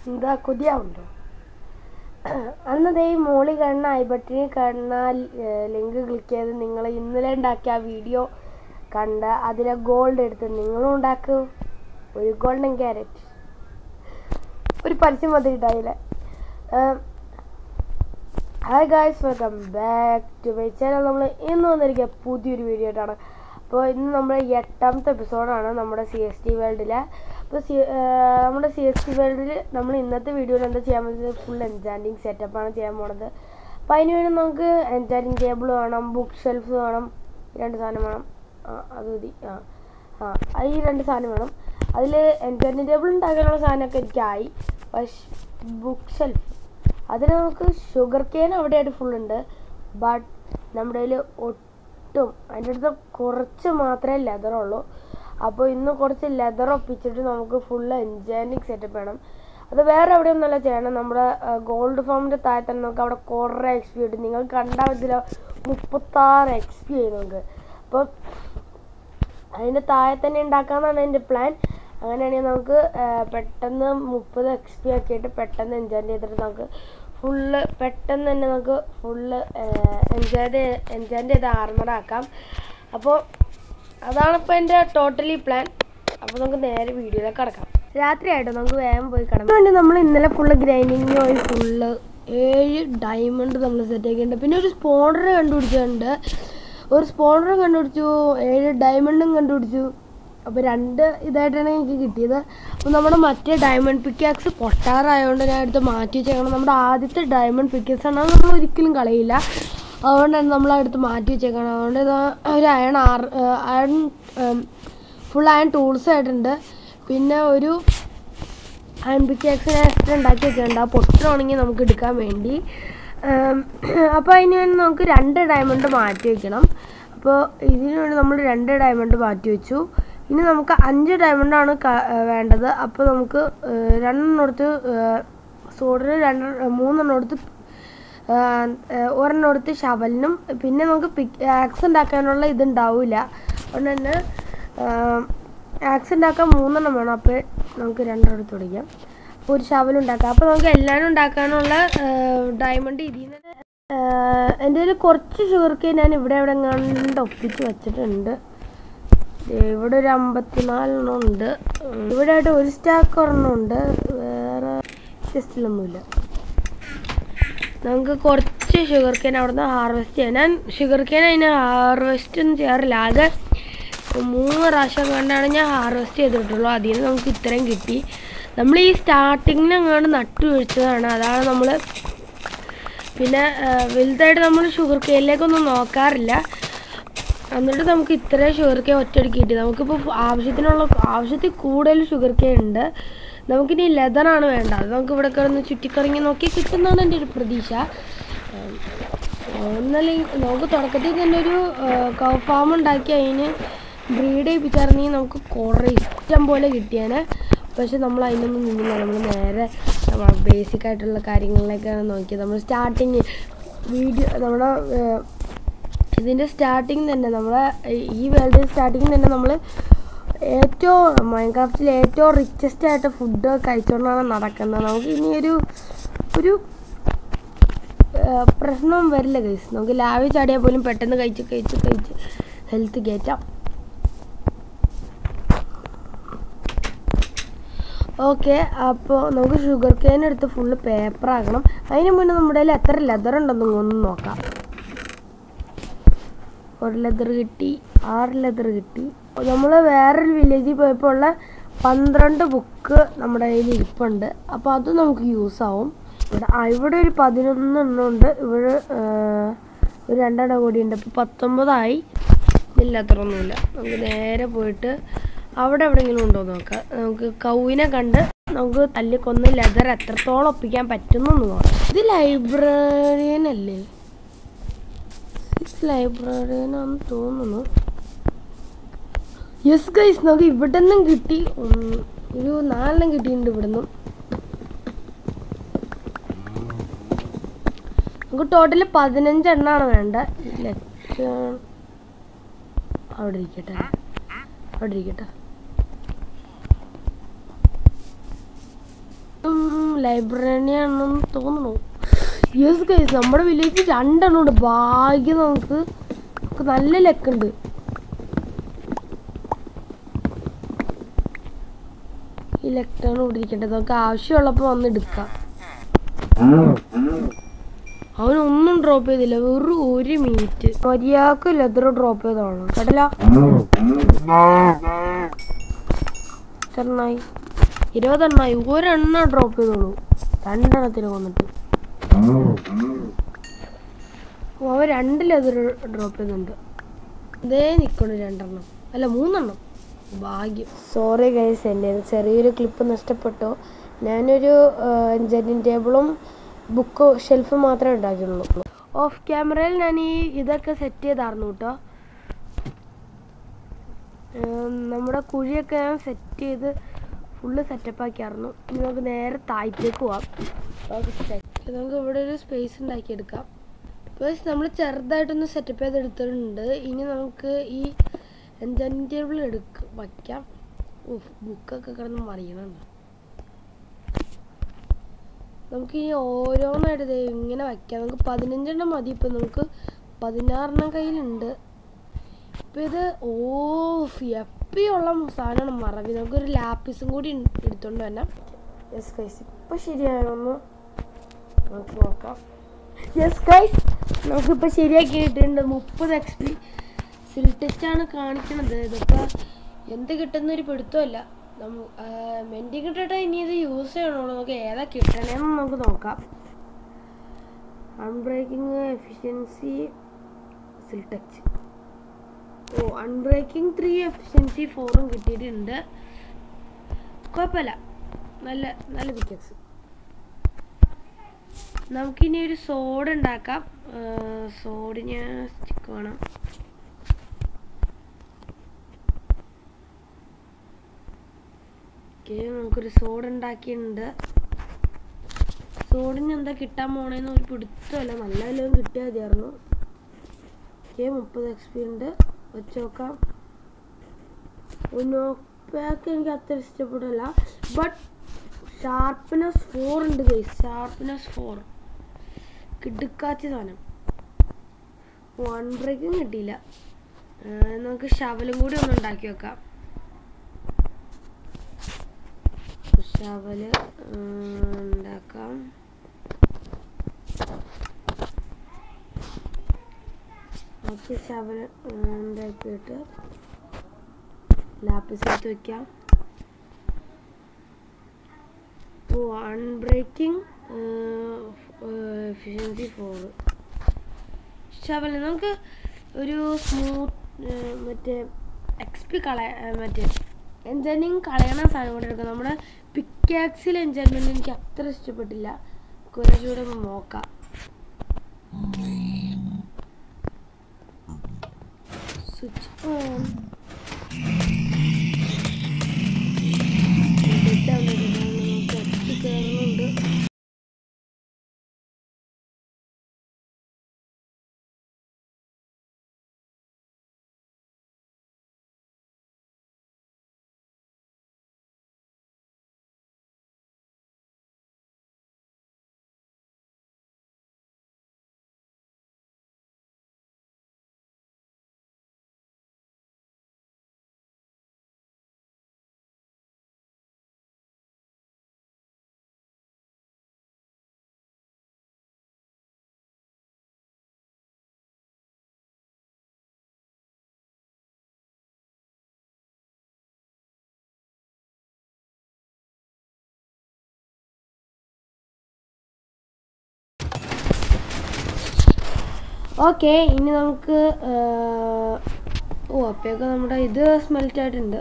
എന്താ കൊതിയാവുണ്ടോ അന്ന് ദേ ഈ മോളി കാണുന്ന ഐ ബട്ടണിൽ കാണുന്ന ലിങ്ക് ക്ലിക്ക് ചെയ്ത് നിങ്ങൾ ഇന്നലെ ഉണ്ടാക്കിയ ആ വീഡിയോ കണ്ട് അതിലെ ഗോൾഡ് എടുത്ത് നിങ്ങളും ഉണ്ടാക്കൂ ഒരു ഗോൾഡൻ ക്യാരറ്റ് ഒരു പരസ്യം വന്നിട്ടായില്ലേ hi guys welcome back to my channel നമ്മൾ ഇന്ന് വന്നിരിക്കുക പുതിയൊരു വീഡിയോ ആയിട്ടാണ് അപ്പോൾ ഇന്ന് നമ്മുടെ എട്ടാമത്തെ എപ്പിസോഡാണ് നമ്മുടെ സി എസ് ടി വേൾഡിലെ അപ്പോൾ സി നമ്മുടെ സി എസ് ടി വേൾഡിൽ നമ്മൾ ഇന്നത്തെ വീഡിയോയിൽ എന്താ ചെയ്യാൻ പറ്റുന്നത് ഫുൾ എൻജാൻറ്റിങ് സെറ്റപ്പാണ് ചെയ്യാൻ പോണത് അപ്പോൾ അതിന് വേണ്ടി നമുക്ക് എൻജാൻറ്റിങ് ടേബിൾ വേണം ബുക്ക് ഷെൽഫ് വേണം രണ്ട് സാധനം വേണം ആ അത് മതി ആ ആ അത് ഈ രണ്ട് സാധനം വേണം അതിൽ എൻജാൻറ്റിങ് ടേബിൾ ഉണ്ടാക്കാനുള്ള സാധനമൊക്കെ എനിക്കായി പക്ഷേ ബുക്ക് ഷെൽഫ് അതിന് നമുക്ക് ഷുഗർ കെയിൻ അവിടെയായിട്ട് ഫുൾ ഉണ്ട് ബട്ട് നമ്മുടെ കയ്യിൽ ഒട്ടും അതിൻ്റെ അടുത്ത് കുറച്ച് മാത്രമേ ലെതർ ഉള്ളൂ അപ്പോൾ ഇന്ന് കുറച്ച് ലെതർ ഒപ്പിച്ചിട്ട് നമുക്ക് ഫുൾ എൻജോയിനിങ് സെറ്റപ്പ് വേണം അത് വേറെ എവിടെയൊന്നുമല്ല ചെയ്യണം നമ്മുടെ ഗോൾഡ് ഫാമിൻ്റെ താഴെ തന്നെ നമുക്ക് അവിടെ കുറേ എക്സ് പി കിട്ടും നിങ്ങൾ കണ്ടാൽ ഇതിൽ മുപ്പത്താറ് എക്സ് പി ആയി നമുക്ക് അപ്പോൾ അതിൻ്റെ താഴെ തന്നെ ഉണ്ടാക്കാമെന്നാണ് എൻ്റെ പ്ലാൻ അങ്ങനെയാണെങ്കിൽ നമുക്ക് പെട്ടെന്ന് മുപ്പത് എക്സ് പി ആക്കിയിട്ട് പെട്ടെന്ന് എൻജോയ് ചെയ്തിട്ട് നമുക്ക് ഫുള്ള് പെട്ടെന്ന് തന്നെ നമുക്ക് ഫുള്ള് എൻജോയ് എൻജോയ് ചെയ്ത് ആർമറാക്കാം അപ്പോൾ അതാണ് ഇപ്പോൾ എൻ്റെ ടോട്ടലി പ്ലാൻ അപ്പോൾ നമുക്ക് നേരെ വീഡിയോയിലേക്ക് കിടക്കാം രാത്രിയായിട്ടോ നമുക്ക് വേഗം പോയി കിടക്കാം അതുകൊണ്ട് നമ്മൾ ഇന്നലെ ഫുള്ള് ഗ്രൈൻഡിങ് പോയി ഫുള്ള് ഏഴ് ഡയമണ്ട് നമ്മൾ സെറ്റ് ആക്കിയിട്ടുണ്ട് പിന്നെ ഒരു സ്പോണ്ടർ കണ്ടുപിടിച്ചിട്ടുണ്ട് ഒരു സ്പോണ്ടറും കണ്ടുപിടിച്ചു ഏഴ് ഡയമണ്ടും കണ്ടുപിടിച്ചു അപ്പോൾ രണ്ട് ഇതായിട്ടാണ് എനിക്ക് കിട്ടിയത് അപ്പോൾ നമ്മുടെ മറ്റേ ഡയമണ്ട് പിക്കാക്സ് പൊട്ടാറായതുകൊണ്ട് ഞാൻ എടുത്ത് മാറ്റി വെച്ചേക്കണം നമ്മുടെ ആദ്യത്തെ ഡയമണ്ട് പിക്കാക്സ് ആണ് അത് നമ്മൾ ഒരിക്കലും കളയില്ല അതുകൊണ്ടാണ് നമ്മൾ അടുത്ത് മാറ്റി വെച്ചേക്കണം അതുകൊണ്ട് ഇത് ഒരു iron ore iron full iron tools ആയിട്ടുണ്ട് പിന്നെ ഒരു അയൺ പിക്കാക്സിനെ എക്സ്ട്രാ ഉണ്ടാക്കി വെച്ചിട്ടുണ്ട് ആ പൊട്ടണമെങ്കിൽ നമുക്ക് എടുക്കാൻ വേണ്ടി അപ്പോൾ അതിന് വേണ്ടി നമുക്ക് രണ്ട് ഡയമണ്ട് മാറ്റി വെക്കണം അപ്പോൾ ഇതിന് വേണ്ടി നമ്മൾ രണ്ട് ഡയമണ്ട് മാറ്റി വെച്ചു ഇനി നമുക്ക് അഞ്ച് ഡയമണ്ടാണ് വേണ്ടത് അപ്പോൾ നമുക്ക് രണ്ടെണ്ണം എടുത്ത് സോഡിന് രണ്ട് മൂന്നെണ്ണം എടുത്ത് ഒരെണ്ണം എടുത്ത് ഷവലിനും പിന്നെ നമുക്ക് പിക്ക് ആക്സ് ഉണ്ടാക്കാനുള്ള ഇതുണ്ടാവില്ല അതുകൊണ്ട് തന്നെ ആക്സ് ഉണ്ടാക്കാൻ മൂന്നെണ്ണം വേണം അപ്പോൾ നമുക്ക് രണ്ടെണ്ണം എടുത്ത് തുടങ്ങിക്കാം അപ്പോൾ ഒരു ഷവൽ ഉണ്ടാക്കാം അപ്പോൾ നമുക്ക് എല്ലാവരും ഉണ്ടാക്കാനുള്ള ഡയമണ്ട് ഇതിൽ നിന്ന് എൻ്റെ കയ്യിൽ കുറച്ച് ഷുഗർ കെയിൻ ഞാൻ ഇവിടെ എവിടെ കണ്ട് ഒപ്പിച്ച് വെച്ചിട്ടുണ്ട് ഇവിടെ ഒരു അമ്പത്തിനാലെണ്ണം ഉണ്ട് ഇവിടെ ആയിട്ട് ഒരു സ്റ്റാക്ക് ഒരെണ്ണം ഉണ്ട് വേറെ ചെസ്റ്റിലൊന്നുമില്ല നമുക്ക് കുറച്ച് ഷുഗർ കെയിൻ അവിടെ നിന്ന് ഹാർവെസ്റ്റ് ചെയ്യാം ഞാൻ ഷുഗർ കെയിൻ അതിന് ഹാർവെസ്റ്റ് ഒന്നും ചെയ്യാറില്ല ആകെ മൂന്ന് പ്രാവശ്യം കണ്ടാണ് ഞാൻ ഹാർവെസ്റ്റ് ചെയ്തിട്ടുള്ളൂ അതിൽ നിന്ന് നമുക്ക് ഇത്രയും കിട്ടി നമ്മൾ ഈ സ്റ്റാർട്ടിങ്ങിന് അങ്ങോട്ട് നട്ടു വീഴ്ചതാണ് അതാണ് നമ്മൾ പിന്നെ വലുതായിട്ട് നമ്മൾ ഷുഗർ കെയിനിലേക്കൊന്നും നോക്കാറില്ല എന്നിട്ട് നമുക്ക് ഇത്രയും ഷുഗർ കെയിൻ ഒറ്റയടിക്ക് കിട്ടി നമുക്കിപ്പോൾ ആവശ്യത്തിനുള്ള ആവശ്യത്തിൽ കൂടുതൽ ഷുഗർ കെയിൻ ഉണ്ട് നമുക്കിനി ലെതറാണ് വേണ്ടത് അത് നമുക്ക് ഇവിടെ കിടന്ന് ചുറ്റിക്കറങ്ങി നോക്കി കിട്ടുന്നതാണ് എൻ്റെ ഒരു പ്രതീക്ഷ ഒന്നല്ലെങ്കിൽ നമുക്ക് തുടക്കത്തിൽ തന്നെ ഒരു കൗ ഫാം ഉണ്ടാക്കി അതിന് ബ്രീഡ് ചെയ്യിപ്പിച്ചായിരുന്നെങ്കിൽ നമുക്ക് കുറേ ഇഷ്ടം പോലെ കിട്ടിയേനെ പക്ഷെ നമ്മൾ അതിനൊന്നും നിന്നില്ല നമ്മൾ നേരെ നമ്മൾ ബേസിക് ആയിട്ടുള്ള കാര്യങ്ങളിലേക്കാണ് നോക്കിയത് നമ്മൾ സ്റ്റാർട്ടിങ് വീഡിയോ നമ്മുടെ ഇതിൻ്റെ സ്റ്റാർട്ടിങ് തന്നെ നമ്മളെ ഈ വേൾഡിൽ സ്റ്റാർട്ടിങ് തന്നെ നമ്മൾ ഏറ്റവും മൈൻക്രാഫ്റ്റിൽ ഏറ്റവും റിച്ചസ്റ്റ് ആയിട്ട് ഫുഡ് കഴിച്ചുകൊണ്ടാണ് നടക്കുന്നത് നമുക്ക് ഇനി ഒരു ഒരു പ്രശ്നവും വരില്ല കഴിച്ച് നമുക്ക് ലാവി ചാടിയാൽ പോലും പെട്ടെന്ന് കഴിച്ച് കഴിച്ച് കഴിച്ച് ഹെൽത്ത് കയറ്റാം ഓക്കെ അപ്പോൾ നമുക്ക് ഷുഗർ കെയിൻ എടുത്ത് ഫുള്ള് പേപ്പർ ആക്കണം അതിന് മുന്നേ നമ്മുടെ കയ്യിൽ എത്ര ലെതർ ഉണ്ടെന്നും ഒന്ന് നോക്കാം ഒരു ലെതർ കിട്ടി ആറ് ലെതർ കിട്ടി നമ്മൾ വേറൊരു വില്ലേജിൽ പോയപ്പോൾ ഉള്ള പന്ത്രണ്ട് ബുക്ക് നമ്മുടെ കയ്യിൽ ഇരിപ്പുണ്ട് അപ്പോൾ അത് നമുക്ക് യൂസ് ആവും ഇവിടെ ഇവിടെ ഒരു പതിനൊന്നെണ്ണം ഉണ്ട് ഇവിടെ ഒരു രണ്ടെണ്ണം കൂടി ഉണ്ട് അപ്പോൾ പത്തൊമ്പതായി ഇല്ലാത്തറൊന്നുമില്ല നമുക്ക് നേരെ പോയിട്ട് അവിടെ എവിടെയെങ്കിലും ഉണ്ടോ നോക്കാം നമുക്ക് കൗവിനെ കണ്ട് നമുക്ക് തല്ലിക്കൊന്ന് ലെതർ എത്രത്തോളം ഒപ്പിക്കാൻ പറ്റുന്നു നോക്കാം ഇത് ലൈബ്രറിയൻ അല്ലേ ലൈബ്രറിയനാന്ന് തോന്നുന്നു യെസ് ഗൈസ് നമുക്ക് ഇവിടെ നിന്നും കിട്ടി ഒരു നാലെണ്ണം കിട്ടിയിട്ടുണ്ട് ഇവിടെ നിന്നും നമുക്ക് ടോട്ടൽ പതിനഞ്ചെണ്ണാണ് വേണ്ട അവിടെ ഇരിക്കട്ടെ അവിടെ ഇരിക്കട്ടെ ലൈബ്രറിയാണെന്ന് തോന്നുന്നു യെസ് ഗൈസ് നമ്മുടെ വില്ലേജിൽ രണ്ടെണ്ണം ഉണ്ട് ഭാഗ്യം നമുക്ക് നമുക്ക് നല്ല ലക്കുണ്ട് ഈ ലക്കാണ് ഇവിടെ ഇരിക്കേണ്ടത് നമുക്ക് ആവശ്യമുള്ളപ്പോൾ വന്ന് എടുക്കാം അവനൊന്നും ഡ്രോപ്പ് ചെയ്തില്ല വെറും ഒരു മിനിറ്റ് മര്യാദക്ക് ലെതർ ഡ്രോപ്പ് ചെയ്തതാണ് കേട്ടല്ല എത്രണ്ണായി ഇരുപതെണ്ണായി ഒരെണ്ണ ഡ്രോപ്പ് ചെയ്തോളൂ രണ്ടെണ്ണത്തിന് വന്നിട്ട് ഓ, അവൻ രണ്ട് ലെതർ ഡ്രോപ്പ് ചെയ്യുന്നുണ്ട് ഇതേ നിൽക്കണു രണ്ടെണ്ണം അല്ല മൂന്നെണ്ണം ഭാഗ്യം സോറി ഗൈസ് എൻ്റെ ചെറിയൊരു ക്ലിപ്പ് നഷ്ടപ്പെട്ടു ഞാനൊരു എൻജനിങ് ടേബിളും ബുക്ക് ഷെൽഫ് മാത്രമേ ഉണ്ടാക്കിയുള്ളൂ ഓഫ് ക്യാമറയിൽ ഞാൻ ഈ ഇതൊക്കെ സെറ്റ് ചെയ്തായിരുന്നു കേട്ടോ ഏം, നമ്മുടെ കുഴിയൊക്കെ ഞാൻ സെറ്റ് ചെയ്ത് ഫുള്ള് സെറ്റപ്പ് ആക്കിയായിരുന്നു ഇനി നമുക്ക് നേരെ താഴത്തേക്ക് പോവാം നമുക്ക് set- നമുക്ക് ഇവിടെ ഒരു സ്പേസ് ഉണ്ടാക്കിയെടുക്കാം പ്ലസ് നമ്മൾ ചെറുതായിട്ടൊന്ന് സെറ്റപ്പ് ചെയ്തെടുത്തിട്ടുണ്ട് ഇനി നമുക്ക് ഈ എൻജാനിങ് ടേബിൾ എടുക്ക വയ്ക്കാം ഉഫ് ബുക്കൊക്കെ കിടന്ന് മറിയണുണ്ട് നമുക്ക് ഇനി ഓരോന്നായിട്ട് ദേ ഇങ്ങനെ വയ്ക്കാം നമുക്ക് പതിനഞ്ചെണ്ണം മതി ഇപ്പം നമുക്ക് പതിനാറെണ്ണം കയ്യിലുണ്ട് ഇപ്പം ഇത് ഓഫ് എപ്പിയുള്ള സാധനമാണ് മറവി നമുക്കൊരു ലാപ്പിസും കൂടി ഇൻ- എടുത്തോണ്ട് തന്നെ യെസ് ഗൈസ് ഇപ്പം ശരിയായൊന്ന് നമുക്ക് നോക്കാം യെസ് ഗൈസ് നമുക്കിപ്പോൾ ശരിയാക്കി കിട്ടിയിട്ടുണ്ട് മുപ്പത് എക്സ് പി സിൽട്ടച്ചാണ് കാണിക്കണത് ഇതിപ്പോൾ എന്ത് കിട്ടുന്നൊരു പിടുത്തമല്ല നമ്മ മെൻറ്റി കിട്ടട്ടെ ഇനി ഇത് യൂസ് ചെയ്യണോളൂ നമുക്ക് ഏതാ കിട്ടണേന്ന് നമുക്ക് നോക്കാം unbreaking efficiency silk touch oh unbreaking three efficiency ഫോറും കിട്ടിയിട്ടുണ്ട് കുഴപ്പമില്ല നല്ല നല്ല പിക്കക്സ് നമുക്കിനി ഒരു സോഡ് ഉണ്ടാക്കാം സോഡിന് സ്റ്റിക്ക് വേണം ഓക്കെ നമുക്കൊരു സോഡ് ഉണ്ടാക്കിയിട്ടുണ്ട് സോഡിന് എന്താ കിട്ടാൻ പോണേന്ന് ഒരു പിടുത്തമല്ല നല്ല വല്ലതും കിട്ടിയാൽ മതിയായിരുന്നു ഓക്കെ മുപ്പത് എക്സ് പി ഉണ്ട് വെച്ച് നോക്കാം പാക്ക് എനിക്ക് അത്ര ഇഷ്ടപ്പെടില്ല ബട്ട് ഷാർപ്പ്നെസ് ഫോർ ഉണ്ട് ഗൈസ് ഷാർപ്പ്നെസ് ഫോർ കിടുക്കാച്ച സാധനം വൺ ബ്രേക്കും കിട്ടിയില്ല ആ, നമുക്ക് ശവലും കൂടി ഒന്ന് ഉണ്ടാക്കി വെക്കാം ശവല് ആ, ഉണ്ടാക്കാം നമുക്ക് ശവല് ആ, ഉണ്ടാക്കിയിട്ട് ലാപ്പിസ് എടുത്ത് വെക്കാം oh unbreaking efficiency four shovel നമുക്ക് ഒരു സ്മൂത്ത് മറ്റേ എക്സ് പി കളയ ആ, മറ്റേ എൻജനിങ് കളയണ സാധനം കൂടെ എടുക്കാം നമ്മുടെ പിക്കാക്സിൽ എൻജോയ്മെൻറ്റ് എനിക്ക് അത്ര ഇഷ്ടപ്പെട്ടില്ല കുറച്ചുകൂടെ ഒന്ന് നോക്കാം സ്വിച്ച് ഓൺ നമുക്ക് എക്സ് കയറുന്നുണ്ട് ഓക്കെ ഇനി നമുക്ക് ആ, ഓ അപ്പോഴൊക്കെ നമ്മുടെ ഇത് സ്മെൽറ്റ് ആയിട്ടുണ്ട്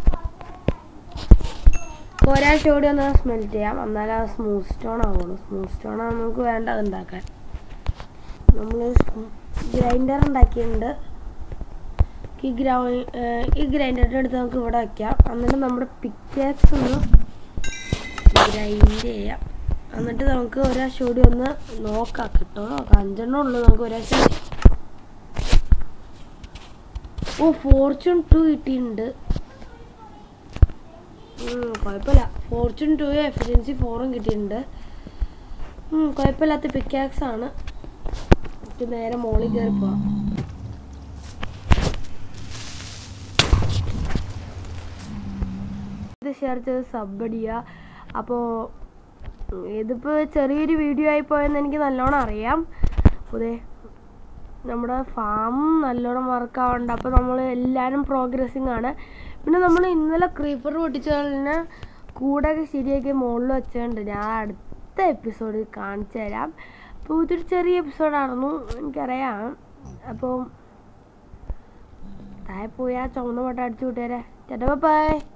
ഒരാഴ്ച കൂടി ഒന്ന് സ്മെൽറ്റ് ചെയ്യാം എന്നാലും അത് സ്മൂത്ത് സ്റ്റോൺ ആവുള്ളൂ സ്മൂത്ത് സ്റ്റോൺ ആണ് നമുക്ക് വേണ്ടത് ഉണ്ടാക്കാൻ നമ്മൾ ഗ്രൈൻഡർ ഉണ്ടാക്കിയിട്ടുണ്ട് ഈ ഗ്രൗ ഈ ഗ്രൈൻഡറിൻ്റെ അടുത്ത് നമുക്ക് ഇവിടെ വയ്ക്കാം എന്നിട്ട് നമ്മുടെ പിക്കാക്സ് ഒന്ന് ഗ്രൈൻഡ് ചെയ്യാം എന്നിട്ട് നമുക്ക് ഒരാഴ്ച കൂടി ഒന്ന് നോക്കാം കിട്ടുമോ നോക്കാം അഞ്ചെണ്ണം ഉള്ളൂ നമുക്ക് ഒരാഴ്ച കൂടി. ഓ ഫോർച്യൂൺ ടു കിട്ടിയിട്ടുണ്ട് ഉം, കുഴപ്പമില്ല ഫോർച്യൂൺ ടു എഫിഷ്യൻസി ഫോറും കിട്ടിയിട്ടുണ്ട് ഉം, കുഴപ്പമില്ലാത്ത പിക്കാക്സ് ആണ് നമുക്ക് നേരെ മോളിൽ കയറി പോവാം ഇത് ഷെയർ ചെയ്ത് സബ് അടിക്കുക അപ്പോൾ ഇതിപ്പോൾ ചെറിയൊരു വീഡിയോ ആയി പോയെന്ന് എനിക്ക് നല്ലോണം അറിയാം അതെ നമ്മുടെ ഫാം നല്ലോണം വർക്ക് ആവുന്നുണ്ട് അപ്പോൾ നമ്മൾ എല്ലാവരും പ്രോഗ്രസ്സിങ് ആണ് പിന്നെ നമ്മൾ ഇന്നലെ ക്രീപ്പർ പൊട്ടിച്ചതിന് കൂടൊക്കെ ശരിയാക്കി മുകളിൽ വെച്ചിട്ടുണ്ട് ഞാൻ അടുത്ത എപ്പിസോഡിൽ കാണിച്ചു തരാം അപ്പോൾ ഇതൊരു ചെറിയ എപ്പിസോഡായിരുന്നു എനിക്കറിയാം അപ്പോൾ താഴെ പോയി ആ ചുവന്ന പട്ടം അടിച്ചു വിട്ടേരെ ചേട്ടാ ബൈ